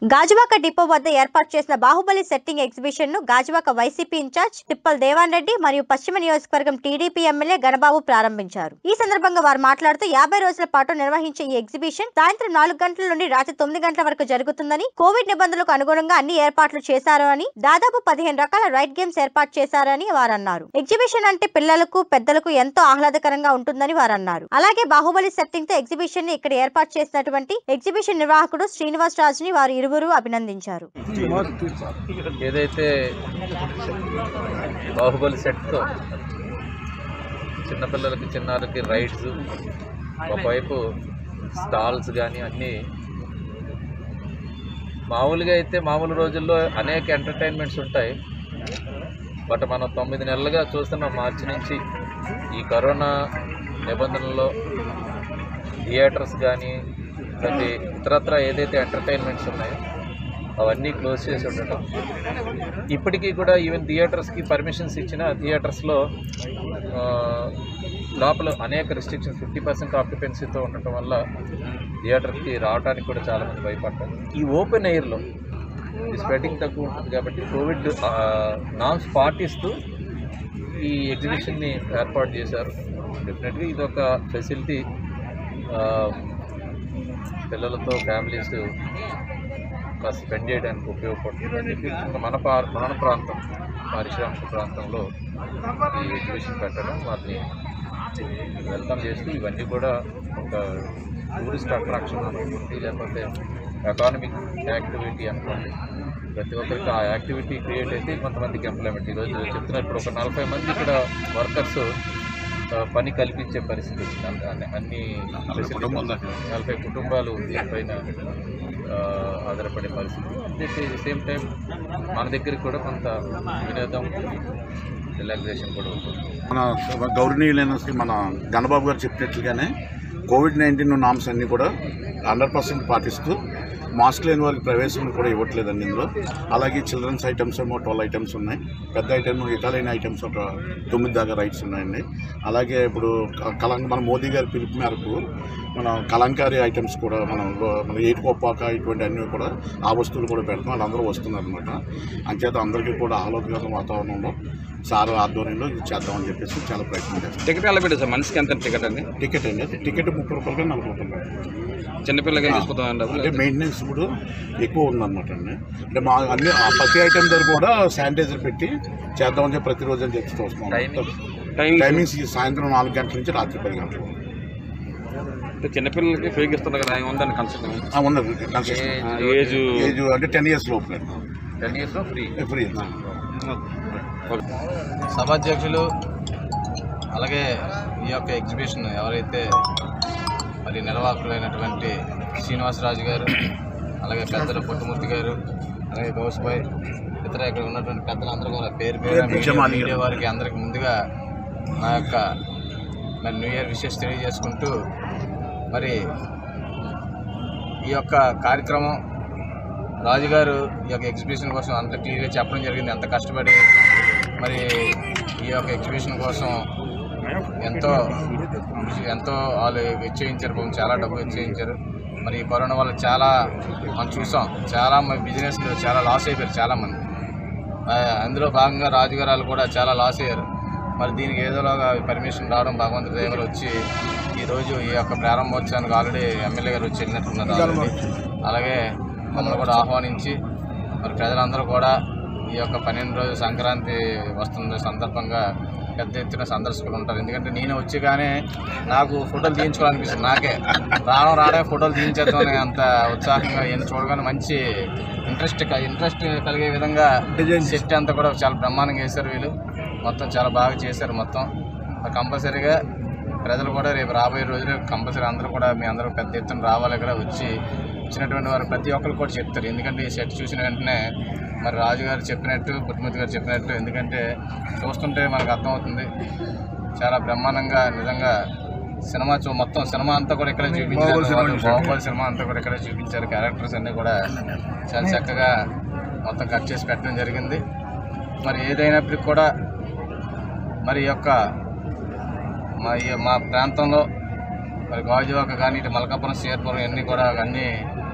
Gajuwaka depot వద్ద ఏర్పాటు చేసిన బాహుబలి సెట్టింగ్ ఎగ్జిబిషన్ ను గాజువాక వైసీపీ ఇన్ఛార్జ్ తిప్పల్ దేవాన్ రెడ్డి మరియు పశ్చిమ నియోజకవర్గం టీడీపీ ఎమ్మెల్యే గణబాబు ప్రారంభించారు ఈ సందర్భంగా వారు మాట్లాడుతూ యాభై రోజుల పాటు నిర్వహించే ఈ ఎగ్జిబిషన్ సాయంత్రం నాలుగు గంటల నుండి రాత్రి తొమ్మిది గంటల వరకు జరుగుతుందని కోవిడ్ నిబంధనలకు అనుగుణంగా అన్ని ఏర్పాట్లు చేశారు అని దాదాపు పదిహేను రకాల రైడ్ గేమ్స్ ఏర్పాటు చేశారని వారు అన్నారు ఎగ్జిబిషన్ అంటే పిల్లలకు పెద్దలకు ఎంతో ఆహ్లాదకరంగా ఉంటుందని వారు అన్నారు అలాగే బాహుబలి సెట్టింగ్ తో ఎగ్జిబిషన్ ని ఇక్కడ ఏర్పాటు చేసినటువంటి ఎగ్జిబిషన్ నిర్వాహకుడు శ్రీనివాస్ రాజుని వారు ఇరువురు అభినందించారు ఏదైతే బాహుబలి సెట్తో చిన్నపిల్లలకి చిన్నారికి రైడ్స్ ఒకవైపు స్టాల్స్ కానీ అన్నీ మామూలుగా అయితే మామూలు రోజుల్లో అనేక ఎంటర్టైన్మెంట్స్ ఉంటాయి బట్ మనం తొమ్మిది నెలలుగా చూస్తున్న మార్చి నుంచి ఈ కరోనా నిబంధనల్లో థియేటర్స్ కానీ ప్రతి ఇతరత్ర ఏదైతే ఎంటర్టైన్మెంట్స్ ఉన్నాయో అవన్నీ క్లోజ్ చేసి ఉండటం ఇప్పటికీ కూడా ఈవెన్ థియేటర్స్కి పర్మిషన్స్ ఇచ్చిన థియేటర్స్లో ఆ, లోపల అనేక రిస్ట్రిక్షన్స్ ఫిఫ్టీ పర్సెంట్ ఆక్యుపెన్సీతో ఉండటం వల్ల థియేటర్కి రావడానికి కూడా చాలామంది భయపడతారు ఈ ఓపెన్ ఎయిర్లో ఈ స్ప్రెడింగ్ తక్కువ ఉంటుంది కాబట్టి కోవిడ్ నామ్స్ పాటిస్తూ ఈ ఎగ్జిబిషన్ని ఏర్పాటు చేశారు డెఫినెట్గా ఇది ఒక ఫెసిలిటీ పిల్లలతో ఫ్యామిలీస్ కాస్త స్పెండ్ చేయడానికి ఉపయోగపడుతుంది అని చెప్పి ఇంకా మన పా మన ప్రాంతం పారిశ్రామిక ప్రాంతంలో ఈ ఎగ్జిబిషన్ పెట్టడం వాటిని వెల్కమ్ చేస్తూ ఇవన్నీ కూడా ఒక టూరిస్ట్ అట్రాక్షన్ అనుకోండి లేకపోతే ఎకానమిక్ యాక్టివిటీ అనుకోండి ప్రతి ఒక్కరికి ఆ యాక్టివిటీ క్రియేట్ అయితే కొంతమందికి ఎంప్లాయ్మెంట్ ఈరోజు చెప్తున్నారు ఇప్పుడు ఒక నలభై మంది ఇక్కడ వర్కర్స్ పని కల్పించే పరిస్థితి వచ్చింది అన్ని- అన్ని- అన్ని facilities. నలభై కుటుంబాలు దీనిపైన ఆ, ఆధారపడే పరిస్థితి అట్ ది సేమ్ టైం మన దగ్గరికి కూడా కొంత వినోదం రిలాక్సేషన్ కూడా ఉంటుంది మన గౌరవనీయులైన శ్రీ మన గణబాబు గారు చెప్పినట్లుగానే కోవిడ్ నైన్టీన్ నామ్స్ అన్నీ కూడా హండ్రెడ్ పర్సెంట్ పాటిస్తూ మాస్క్ లేని వారికి ప్రవేశం కూడా ఇవ్వట్లేదండి ఇందులో అలాగే చిల్డ్రన్స్ ఐటమ్స్ ఏమో ట్వెల్వ్ ఐటమ్స్ ఉన్నాయి పెద్ద ఐటమ్ ఇటాలియన్ ఐటమ్స్ ఒక తొమ్మిది దాకా రైట్స్ ఉన్నాయండి అలాగే ఇప్పుడు క- కలం మన మోదీ గారి పిలుపు మేరకు మన కలంకారీ ఐటమ్స్ కూడా మనం మన ఏటి పప్పాక ఇటువంటి అన్నీ కూడా ఆ వస్తువులు కూడా పెడతాం వాళ్ళందరూ వస్తున్నారు అనమాట అంచేత అందరికీ కూడా ఆహ్లాదకర వాతావరణంలో సార్ ఆధ్వర్యంలో ఇది చేద్దామని చెప్పేసి చాలా ప్రయత్నం చేస్తాం టికెట్ ఎలా పెట్టారు సార్ మనిషికి ఎంత టికెట్ అండి టికెట్ అండి టికెట్ ముప్పై రూపాయలుగా నలభై రూపాయలు చిన్నపిల్లలకి తీసుకుందాం అంటే మెయింటెనెన్స్ ఇప్పుడు ఎక్కువ ఉందన్నమాట అండి అంటే మా అన్ని ఆ ప్రతి ఐటమ్ దగ్గర కూడా శానిటైజర్ పెట్టి చేద్దామని చెప్పి ప్రతిరోజు అని చెప్పి చూస్తున్నాం Timing? టైం టైమింగ్స్ ఈ సాయంత్రం నాలుగు గంటల నుంచి రాత్రి పది గంటలు చిన్నపిల్లలకి ఫ్రీగా ఇస్తున్నారు కదా ఆయన ఉందని కన్సెప్ట్ ఆ, ఉన్నది కన్సెషన్ ఏజ్ ఏజ్ అంటే టెన్ ఇయర్స్ లోపల టెన్ ఇయర్స్లో ఫ్రీ ఫ్రీ సభాధ్యక్షులు అలాగే ఈ యొక్క ఎగ్జిబిషన్ ఎవరైతే మరి నిర్వాహకులైనటువంటి శ్రీనివాసరాజు గారు అలాగే పెద్దల పొట్టుమూర్తి గారు అలాగే గౌస్బాయ్ ఇతర ఇక్కడ ఉన్నటువంటి పెద్దలందరూ కూడా పేరు పేరు పిచ్చమాలి గారు. మీడియా వారికి అందరికి ముందుగా నా యొక్క మరి న్యూ ఇయర్ విషెస్ తెలియజేసుకుంటూ మరి ఈ యొక్క కార్యక్రమం రాజుగారు ఈ యొక్క ఎగ్జిబిషన్ కోసం అంత క్లియర్గా చెప్పడం జరిగింది ఎంత కష్టపడి మరి ఈ యొక్క ఎగ్జిబిషన్ కోసం ఎంతో ఎంతో వాళ్ళు వెచ్చించారు పాపం చాలా డబ్బు వెచ్చించారు మరి ఈ కరోనా వల్ల చాలా మనం చూసాం చాలా మంది బిజినెస్లు చాలా లాస్ అయిపోయారు చాలామంది ఆ, అందులో భాగంగా రాజుగారు వాళ్ళు కూడా చాలా లాస్ అయ్యారు మరి దీనికి ఏదోలాగా పర్మిషన్ రావడం భగవంతుడి దగ్గర వచ్చి ఈరోజు ఈ యొక్క ప్రారంభోత్సవానికి ఆల్రెడీ ఎమ్మెల్యే గారు వచ్చి వెళ్ళినట్టున్నారు already. అలాగే మమ్మల్ని కూడా ఆహ్వానించి మరి ప్రజలందరూ కూడా ఈ యొక్క పన్నెండు రోజుల సంక్రాంతి వస్తున్న సందర్భంగా పెద్ద ఎత్తున సందర్శకులు ఉంటారు ఎందుకంటే నేను వచ్చి నాకు ఫోటోలు తీయించుకోవాలనిపిస్తుంది నాకే రావడం రావడం ఫోటోలు తీయించేద్దాం అనే అంత ఉత్సాహంగా ఈయన చూడగానే మంచి ఇంట్రెస్ట్ ఇంట్రెస్ట్ కలిగే విధంగా సెట్ అంతా కూడా చాలా బ్రహ్మాండంగా వేశారు వీళ్ళు మొత్తం చాలా బాగా చేశారు మొత్తం కంపల్సరీగా ప్రజలు కూడా రేపు రాబోయే రోజులు కంపల్సరీ అందరూ కూడా మీ అందరూ పెద్ద ఎత్తున రావాలి ఇక్కడ వచ్చి వచ్చినటువంటి వారు ప్రతి ఒక్కరు కూడా చెప్తారు ఎందుకంటే ఈ సెట్ చూసిన వెంటనే మరి రాజుగారు చెప్పినట్టు పుట్టుమతి గారు చెప్పినట్టు ఎందుకంటే చూస్తుంటే మనకు అర్థమవుతుంది చాలా బ్రహ్మాండంగా నిజంగా సినిమా చూ మొత్తం సినిమా అంతా కూడా ఇక్కడే చూపించారు వాళ్ళు బాహుబలి సినిమా అంతా కూడా ఇక్కడే చూపించారు క్యారెక్టర్స్ అన్నీ కూడా చాలా చక్కగా మొత్తం కట్ చేసి పెట్టడం జరిగింది మరి ఏదైనప్పటికీ కూడా మరి ఈ యొక్క మా ఈ మా ప్రాంతంలో మరి గాజువాక కానీ ఇటు మలకాపురం సేర్పురం ఇవన్నీ కూడా అన్నీ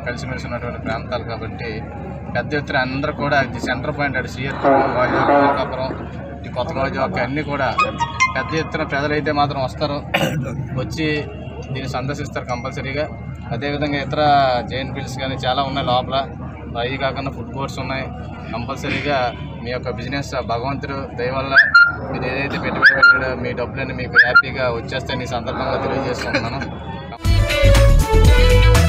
కలిసిమెలిసి ఉన్నటువంటి ప్రాంతాలు కాబట్టి పెద్ద ఎత్తున అందరూ కూడా ఇది సెంటర్ పాయింట్ అటు సీఎత్పురం వాజాపురం ఈ కొత్త గాజువాక అన్నీ కూడా పెద్ద ఎత్తున ప్రజలైతే మాత్రం వస్తారు వచ్చి దీన్ని సందర్శిస్తారు కంపల్సరీగా అదేవిధంగా ఇతర జైన్ ఫీల్డ్స్ కానీ చాలా ఉన్నాయి లోపల అవి కాకుండా ఫుడ్ కోర్ట్స్ ఉన్నాయి కంపల్సరీగా మీ యొక్క బిజినెస్ భగవంతుడు దయ వల్ల మీరు ఏదైతే పెట్టుబడి పెట్టాడో మీ డబ్బులన్నీ మీకు హ్యాపీగా వచ్చేస్తాయని ఈ సందర్భంగా తెలియజేస్తున్నాను